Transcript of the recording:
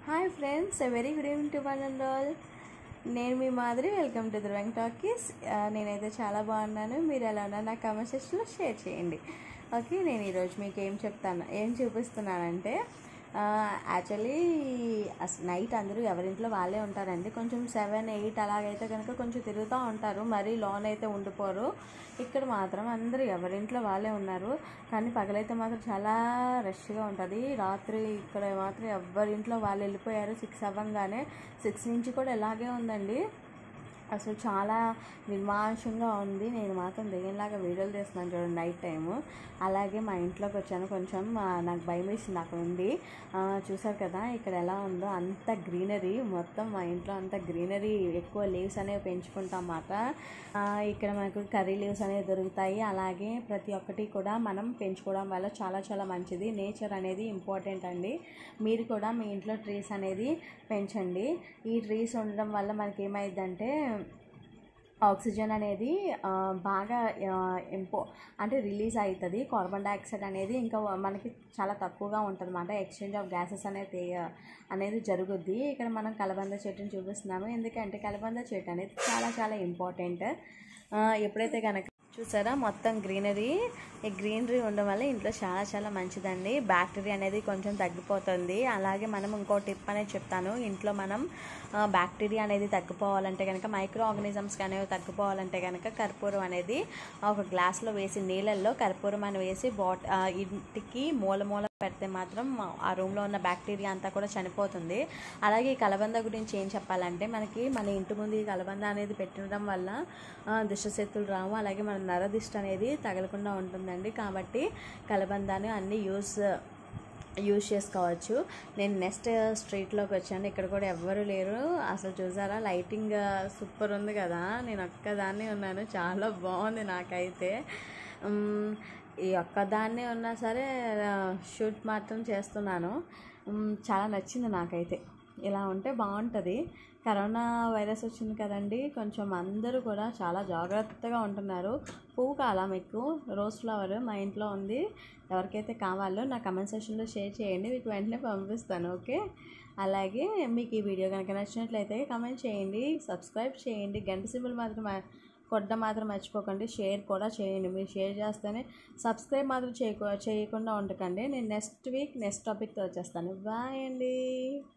hi friends very good evening to one and all నేను మీ మాదిరి వెల్కమ్ టు దుర్వంగ్ టాకీస్ నేనైతే చాలా బాగున్నాను మీరు ఎలా ఉన్నారు నా కామెంట్ సెక్షన్లో షేర్ చేయండి ఓకే నేను ఈరోజు మీకు ఏం చెప్తాను ఏం చూపిస్తున్నానంటే యాక్చువల్లీ నైట్ అందరూ ఎవరింట్లో వాళ్ళే ఉంటారండి కొంచెం సెవెన్ ఎయిట్ అలాగైతే కనుక కొంచెం తిరుగుతూ ఉంటారు మరీ లోన్ అయితే ఉండిపోరు ఇక్కడ మాత్రం అందరూ ఎవరింట్లో వాళ్ళే ఉన్నారు కానీ పగలైతే మాత్రం చాలా రష్గా ఉంటుంది రాత్రి ఇక్కడ మాత్రం ఎవరింట్లో వాళ్ళు వెళ్ళిపోయారు సిక్స్ అవ్వంగానే సిక్స్ నుంచి కూడా ఇలాగే ఉందండి అసలు చాలా నిర్మానుషంగా ఉంది నేను మాత్రం దెయ్యంలాగా వీడియోలు తీస్తున్నాను చూడండి నైట్ టైము అలాగే మా ఇంట్లోకి వచ్చాను కొంచెం ఆ, నాకు భయం వేసింది అక్కడ ఉండి ఆ, చూసారు కదా ఇక్కడ ఎలా ఉందో అంత గ్రీనరీ మొత్తం మా ఇంట్లో అంత గ్రీనరీ ఎక్కువ లీవ్స్ అనేవి పెంచుకుంటాం అన్నమాట ఆ, ఇక్కడ మనకు కర్రీ లీవ్స్ అనేవి దొరుకుతాయి అలాగే ప్రతి ఒక్కటి కూడా మనం పెంచుకోవడం వల్ల చాలా చాలా మంచిది నేచర్ అనేది ఇంపార్టెంట్ అండి మీరు కూడా మీ ఇంట్లో ట్రీస్ అనేది పెంచండి ఈ ట్రీస్ ఉండడం వల్ల మనకి ఏమైందంటే ఆక్సిజన్ అనేది ఆ, బాగా ఇంపో అంటే రిలీజ్ అవుతుంది కార్బన్ డైఆక్సైడ్ అనేది ఇంకా మనకి చాలా తక్కువగా ఉంటుంది అన్నమాట ఎక్స్చేంజ్ ఆఫ్ గ్యాసెస్ అనేది అనేది జరుగుద్ది ఇక్కడ మనం కలబంద చెట్టుని చూపిస్తున్నాము ఎందుకంటే కలబంద చెట్టు అనేది చాలా చాలా ఇంపార్టెంట్ ఎప్పుడైతే కనుక చూసారా మొత్తం గ్రీనరీ ఈ గ్రీనరీ ఉండడం వల్ల ఇంట్లో చాలా చాలా మంచిదండి బ్యాక్టీరియా అనేది కొంచెం తగ్గిపోతుంది అలాగే మనం ఇంకో టిప్ అనేది చెప్తాను ఇంట్లో మనం ఆ, బ్యాక్టీరియా అనేది తగ్గిపోవాలంటే కనుక మైక్రో ఆర్గానిజమ్స్ అనేవి తగ్గిపోవాలంటే కనుక కర్పూరం అనేది ఒక గ్లాస్లో వేసి నీళ్ళల్లో కర్పూరం అని వేసి బాట్ ఆ, ఇంటికి మూల మూల పెడితే మాత్రం ఆ రూమ్లో ఉన్న బ్యాక్టీరియా అంతా కూడా చనిపోతుంది అలాగే ఈ కలబంద గురించి ఏం చెప్పాలంటే మనకి మన ఇంటి ముందు ఈ కలబంద అనేది పెట్టడం వల్ల ఆ, దుష్టశక్తులు రావు అలాగే మన నరదిష్టి అనేది తగలకుండా ఉంటుందండి కాబట్టి కలబందాన్ని అన్ని యూస్ యూజ్ చేసుకోవచ్చు నేను నెక్స్ట్ స్ట్రీట్లోకి వచ్చాను ఇక్కడ కూడా ఎవ్వరు లేరు అసలు చూసారా లైటింగ్ సూపర్ ఉంది కదా నేను ఒక్కదాన్ని ఉన్నాను చాలా బాగుంది నాకైతే ఉమ్, ఈ ఒక్కదాన్నే ఉన్నా సరే షూట్ మాత్రం చేస్తున్నాను ఉమ్, చాలా నచ్చింది నాకైతే ఇలా ఉంటే బాగుంటుంది కరోనా వైరస్ వచ్చింది కదండి కొంచెం అందరూ కూడా చాలా జాగ్రత్తగా ఉంటున్నారు పువ్వు కాలా మీకు రోజ్ ఫ్లవర్ మా ఇంట్లో ఉంది ఎవరికైతే కావాలో నా కమెంట్ సెక్షన్లో షేర్ చేయండి మీకు వెంటనే పంపిస్తాను ఓకే అలాగే మీకు ఈ వీడియో కనుక నచ్చినట్లయితే కమెంట్ చేయండి సబ్స్క్రైబ్ చేయండి గంట సింబల్ మాత్రం కొట్టడం మాత్రం మర్చిపోకండి షేర్ కూడా చేయండి మీరు షేర్ చేస్తేనే సబ్స్క్రైబ్ మాత్రం చేయకు చేయకుండా ఉండకండి నేను నెక్స్ట్ వీక్ నెక్స్ట్ టాపిక్తో వచ్చేస్తాను బాయ్ అండి